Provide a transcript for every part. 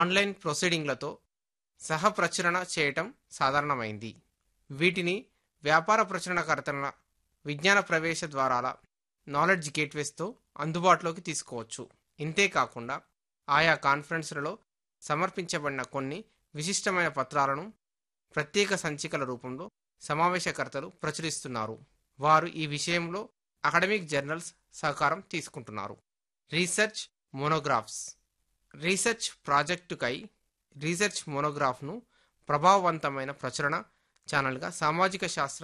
online ప్రొసీడింగ్లతో సహప్రచురణ చేయటం సాధారణమైంది వీటిని వ్యాపార ప్రచురణకర్తల విజ్ఞాన ప్రవేశ ద్వారాల నాలెడ్జ్ గేట్వేస్తో అందుబాటులోకి తీసుకోవచ్చు ఇంతేకాకుండా ఆయా కాన్ఫరెన్స్లలో సమర్పించబడిన కొన్ని విశిష్టమైన పత్రాలను ప్రత్యేక సంచికల రూపంలో సమావేశకర్తలు ప్రచురిస్తున్నారు వారు ఈ విషయంలో అకాడమిక్ జర్నల్స్ సహకారం తీసుకుంటున్నారు రీసెర్చ్ మోనోగ్రాఫ్స్ రీసెర్చ్ ప్రాజెక్టుకై రీసెర్చ్ మోనోగ్రాఫ్ను ప్రభావవంతమైన ప్రచురణ ఛానల్గా సామాజిక శాస్త్ర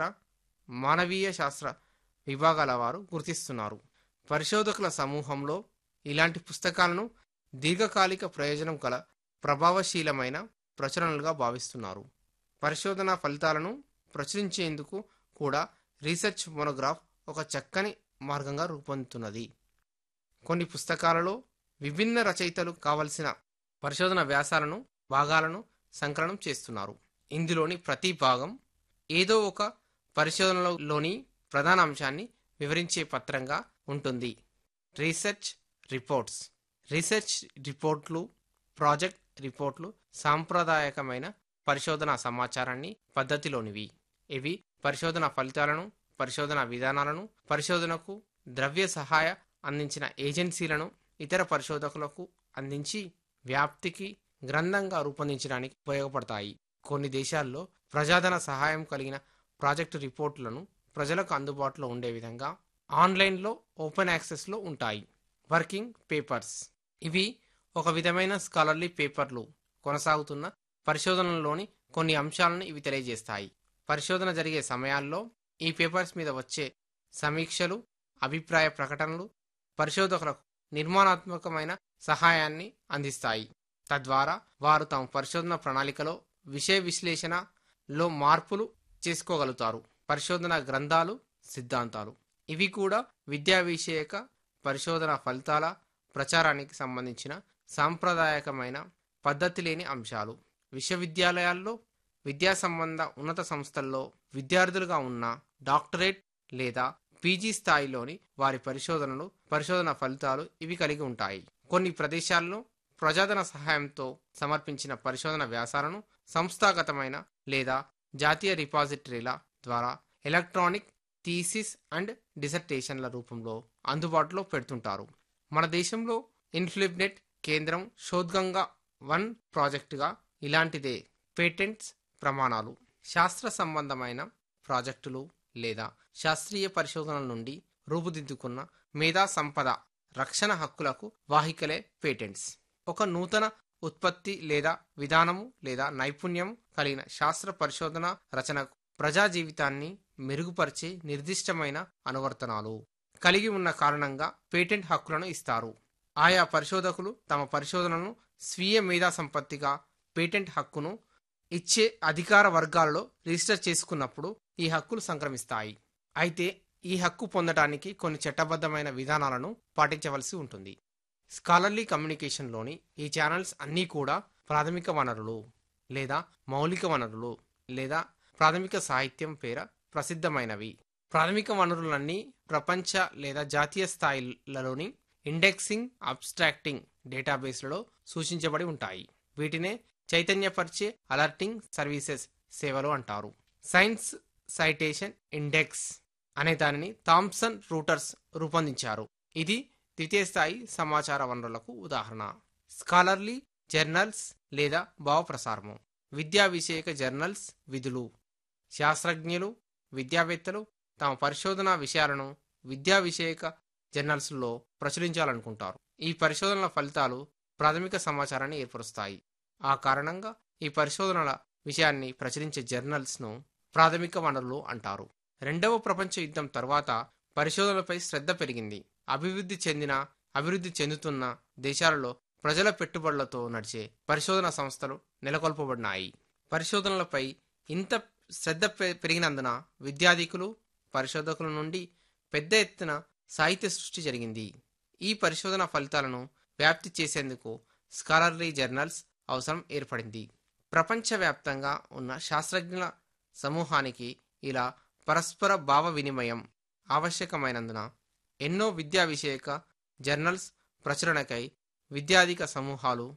మానవీయ శాస్త్ర విభాగాల వారు గుర్తిస్తున్నారు పరిశోధకుల సమూహంలో ఇలాంటి పుస్తకాలను దీర్ఘకాలిక ప్రయోజనం గల ప్రభావశీలమైన ప్రచురణలుగా భావిస్తున్నారు పరిశోధన ఫలితాలను ప్రచురించేందుకు కూడా రీసెర్చ్ మోనోగ్రాఫ్ ఒక చక్కని మార్గంగా రూపొందుతున్నది కొన్ని పుస్తకాలలో విభిన్న రచయితలు కావలసిన పరిశోధన వ్యాసాలను భాగాలను సంకలనం చేస్తున్నారు ఇందులోని ప్రతి భాగం ఏదో ఒక పరిశోధనలోని ప్రధాన అంశాన్ని వివరించే పత్రంగా ఉంటుంది రీసెర్చ్ రిపోర్ట్స్ రీసెర్చ్ రిపోర్ట్లు ప్రాజెక్ట్ రిపోర్ట్లు సాంప్రదాయకమైన పరిశోధన సమాచారాన్ని పద్ధతిలోనివి ఇవి పరిశోధన ఫలితాలను పరిశోధన విధానాలను పరిశోధనకు ద్రవ్య సహాయ అందించిన ఏజెన్సీలను ఇతర పరిశోధకులకు అందించి వ్యాప్తికి గ్రంథంగా రూపొందించడానికి ఉపయోగపడతాయి కొన్ని దేశాల్లో ప్రజాధన సహాయం కలిగిన ప్రాజెక్టు రిపోర్టులను ప్రజలకు అందుబాటులో ఉండే విధంగా ఆన్లైన్లో ఓపెన్ యాక్సెస్లో ఉంటాయి వర్కింగ్ పేపర్స్ ఇవి ఒక విధమైన స్కాలర్లీ పేపర్లు కొనసాగుతున్న పరిశోధనలోని కొన్ని అంశాలను ఇవి తెలియజేస్తాయి పరిశోధన జరిగే సమయాల్లో ఈ పేపర్స్ మీద వచ్చే సమీక్షలు అభిప్రాయ ప్రకటనలు పరిశోధకులకు నిర్మాణాత్మకమైన సహాయాన్ని అందిస్తాయి తద్వారా వారు తమ పరిశోధన ప్రణాళికలో విషయ విశ్లేషణలో మార్పులు చేసుకోగలుగుతారు పరిశోధన గ్రంథాలు సిద్ధాంతాలు ఇవి కూడా విద్యా విషయక పరిశోధన ఫలితాల ప్రచారానికి సంబంధించిన సాంప్రదాయకమైన పద్ధతి లేని అంశాలు విశ్వవిద్యాలయాల్లో విద్యా సంబంధ ఉన్నత సంస్థల్లో విద్యార్థులుగా ఉన్న డాక్టరేట్ లేదా పీజీ స్థాయిలోని వారి పరిశోధనలు పరిశోధన ఫలితాలు ఇవి కలిగి ఉంటాయి కొన్ని ప్రదేశాల్లో ప్రజాధన సహాయంతో సమర్పించిన పరిశోధన వ్యాసాలను సంస్థాగతమైన లేదా జాతీయ రిపాజిటరీల ద్వారా ఎలక్ట్రానిక్ థీసిస్ అండ్ డిసర్టేషన్ల రూపంలో అందుబాటులో పెడుతుంటారు మన దేశంలో ఇన్ఫ్లిబ్నెట్ కేంద్రం శోధంగా వన్ ప్రాజెక్టుగా ఇలాంటిదే పేటెంట్స్ ప్రమాణాలు శాస్త్ర సంబంధమైన ప్రాజెక్టులు లేదా శాస్త్రీయ పరిశోధనల నుండి రూపుదిద్దుకున్న మేధా సంపద రక్షణ హక్కులకు వాహికలే పేటెంట్స్ ఒక నూతన ఉత్పత్తి లేదా విధానము లేదా నైపుణ్యం కలిగిన శాస్త్ర పరిశోధన రచనకు ప్రజా జీవితాన్ని మెరుగుపరిచే నిర్దిష్టమైన అనువర్తనాలు కలిగి ఉన్న కారణంగా పేటెంట్ హక్కులను ఇస్తారు ఆయా పరిశోధకులు తమ పరిశోధనను స్వీయ మేధా సంపత్తిగా పేటెంట్ హక్కును ఇచ్చే అధికార వర్గాలలో రిజిస్టర్ చేసుకున్నప్పుడు ఈ హక్కులు సంక్రమిస్తాయి అయితే ఈ హక్కు పొందడానికి కొన్ని చట్టబద్ధమైన విధానాలను పాటించవలసి ఉంటుంది స్కాలర్లీ కమ్యూనికేషన్లోని ఈ ఛానల్స్ అన్నీ కూడా ప్రాథమిక వనరులు లేదా మౌలిక వనరులు లేదా ప్రాథమిక సాహిత్యం పేర ప్రసిద్ధమైనవి ప్రాథమిక వనరులన్నీ ప్రపంచ లేదా జాతీయ స్థాయిలలోని ఇండెక్సింగ్ అబ్స్ట్రాక్టింగ్ డేటాబేస్లలో సూచించబడి ఉంటాయి వీటినే చైతన్యపరిచే అలర్టింగ్ సర్వీసెస్ సేవలు అంటారు సైన్స్ సైటేషన్ ఇండెక్స్ అనే దానిని థామ్సన్ రూటర్స్ రూపొందించారు ఇది ద్వితీయ స్థాయి సమాచార వనరులకు ఉదాహరణ స్కాలర్లీ జర్నల్స్ లేదా భావప్రసారము విద్యా విషయక జర్నల్స్ విధులు శాస్త్రజ్ఞులు విద్యావేత్తలు తమ పరిశోధన విషయాలను విద్యా విషయక జర్నల్స్లో ప్రచురించాలనుకుంటారు ఈ పరిశోధనల ఫలితాలు ప్రాథమిక సమాచారాన్ని ఏర్పరుస్తాయి ఆ కారణంగా ఈ పరిశోధనల విషయాన్ని ప్రచురించే జర్నల్స్ను ప్రాథమిక వనరులు అంటారు రెండవ ప్రపంచ యుద్ధం తర్వాత పరిశోధనలపై శ్రద్ధ పెరిగింది అభివృద్ధి చెందిన అభివృద్ధి చెందుతున్న దేశాలలో ప్రజల పెట్టుబడులతో నడిచే పరిశోధన సంస్థలు నెలకొల్పబడినాయి పరిశోధనలపై ఇంత శ్రద్ధ పె- పెరిగినందున విద్యాధికులు పరిశోధకుల నుండి పెద్ద ఎత్తున సాహిత్య సృష్టి జరిగింది ఈ పరిశోధన ఫలితాలను వ్యాప్తి చేసేందుకు స్కాలర్లీ జర్నల్స్ అవసరం ఏర్పడింది ప్రపంచవ్యాప్తంగా ఉన్న శాస్త్రజ్ఞుల సమూహానికి ఇలా పరస్పర భావ వినిమయం ఆవశ్యకమైనందున ఎన్నో విద్యా విషయక జర్నల్స్ ప్రచురణకై విద్యాధిక సమూహాలు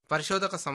పరిశోధక